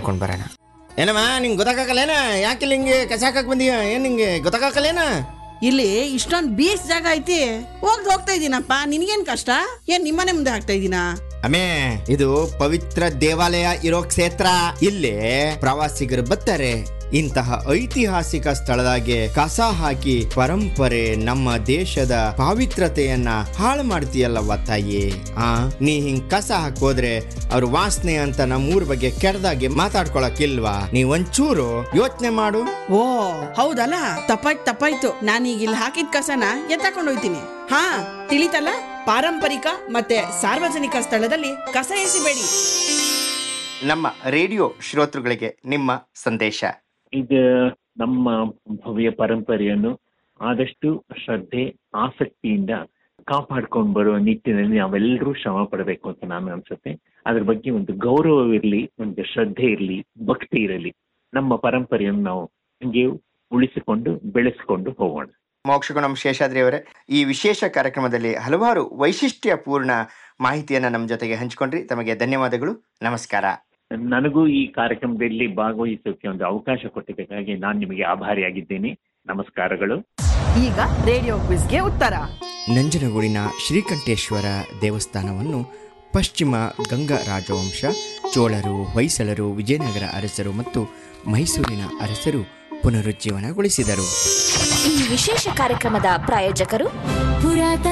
ನೋಡ್ಕೊಂಡು ಬರೋಣ ಏನಮ್ಮ ನಿಂಗೆ ಗೊತ್ತಾಗಲ್ಲೇನ ಯಾಕಿಲ್ಲ ಹಿಂಗೆ ಕಸ ಹಾಕಕ್ ಬಂದೀಯ ಏನು ನಿಂಗೆ ಗೊತ್ತಾಗಲ್ಲೇನ ಇಲ್ಲಿ ಇಷ್ಟೊಂದು ಬೀಚ್ ಜಾಗ ಐತಿ ಹೋಗ್ದು ಹೋಗ್ತಾ ಇದೀನಪ್ಪ ನಿನ್ಗೇನ್ ಕಷ್ಟ ಏನ್ ನಿಮ್ಮನೆ ಮುಂದೆ ಆಗ್ತಾ ಇದೀನಾ ಅಮೇ ಇದು ಪವಿತ್ರ ದೇವಾಲಯ ಇರೋ ಕ್ಷೇತ್ರ ಇಲ್ಲಿ ಪ್ರವಾಸಿಗರು ಬರ್ತಾರೆ ಇಂತಹ ಐತಿಹಾಸಿಕ ಸ್ಥಳದಾಗೆ ಕಸ ಹಾಕಿ ಪರಂಪರೆ ನಮ್ಮ ದೇಶದ ಪಾವಿತ್ರತೆಯನ್ನ ಹಾಳು ಮಾಡ್ತೀಯಲ್ಲವ್ವ ತಾಯಿ ಆ ನೀ ಹಿಂಗ್ ಕಸ ಹಾಕೋದ್ರೆ ಅವ್ರ ವಾಸನೆ ಅಂತ ನಮ್ಮೂರ್ ಬಗ್ಗೆ ಕೆಡ್ದಾಗೆ ಮಾತಾಡ್ಕೊಳಕ್ಕಿಲ್ವಾ ನೀ ಒಂಚೂರು ಯೋಚನೆ ಮಾಡು ಓ ಹೌದಲ್ಲ ತಪ್ಪಾಯ್ತು ತಪ್ಪಾಯ್ತು ನಾನೀಗ ಇಲ್ಲಿ ಹಾಕಿದ ಕಸನ ಎತ್ತಾಕೊಂಡು ಹೋಗ್ತೀನಿ ಹಾ ತಿಳಿತಲ್ಲ ಪಾರಂಪರಿಕ ಮತ್ತೆ ಸಾರ್ವಜನಿಕ ಸ್ಥಳದಲ್ಲಿ ಕಸ ಎಸಿಬೇಡಿ ನಮ್ಮ ರೇಡಿಯೋ ಶ್ರೋತೃಗಳಿಗೆ ನಿಮ್ಮ ಸಂದೇಶ ಇದು ನಮ್ಮ ಭವ್ಯ ಪರಂಪರೆಯನ್ನು ಆದಷ್ಟು ಶ್ರದ್ಧೆ ಆಸಕ್ತಿಯಿಂದ ಕಾಪಾಡ್ಕೊಂಡು ಬರುವ ನಿಟ್ಟಿನಲ್ಲಿ ನಾವೆಲ್ಲರೂ ಶ್ರಮ ಪಡಬೇಕು ಅಂತ ನಾನು ಅನ್ಸುತ್ತೆ ಅದ್ರ ಬಗ್ಗೆ ಒಂದು ಗೌರವವಿರಲಿ ಒಂದು ಶ್ರದ್ಧೆ ಇರಲಿ ಭಕ್ತಿ ಇರಲಿ ನಮ್ಮ ಪರಂಪರೆಯನ್ನು ನಾವು ಹಂಗೆ ಉಳಿಸಿಕೊಂಡು ಬೆಳೆಸಿಕೊಂಡು ಹೋಗೋಣ ಮೋಕ್ಷಗುಣಂ ಶೇಷಾದ್ರಿ ಅವರೇ ಈ ವಿಶೇಷ ಕಾರ್ಯಕ್ರಮದಲ್ಲಿ ಹಲವಾರು ವೈಶಿಷ್ಟ್ಯಪೂರ್ಣ ಮಾಹಿತಿಯನ್ನ ನಮ್ಮ ಜೊತೆಗೆ ಹಂಚಿಕೊಂಡ್ರಿ ತಮಗೆ ಧನ್ಯವಾದಗಳು ನಮಸ್ಕಾರ ನನಗೂ ಈ ಕಾರ್ಯಕ್ರಮದಲ್ಲಿ ಭಾಗವಹಿಸೋಕೆ ಒಂದು ಅವಕಾಶ ಕೊಟ್ಟಿದ್ದಕ್ಕಾಗಿ ನಾನು ನಿಮಗೆ ಆಭಾರಿಯಾಗಿದ್ದೇನೆ ನಮಸ್ಕಾರಗಳು ಈಗ ರೇಡಿಯೋ ಕ್ವಿಜ್ಗೆ ಉತ್ತರ ನಂಜನಗೂಡಿನ ಶ್ರೀಕಂಠೇಶ್ವರ ದೇವಸ್ಥಾನವನ್ನು ಪಶ್ಚಿಮ ಗಂಗಾ ರಾಜವಂಶ ಚೋಳರು ಹೊಯ್ಸಳರು ವಿಜಯನಗರ ಅರಸರು ಮತ್ತು ಮೈಸೂರಿನ ಅರಸರು ಪುನರುಜ್ಜೀವನಗೊಳಿಸಿದರು ಈ ವಿಶೇಷ ಕಾರ್ಯಕ್ರಮದ ಪ್ರಾಯೋಜಕರು ಪುರಾತನ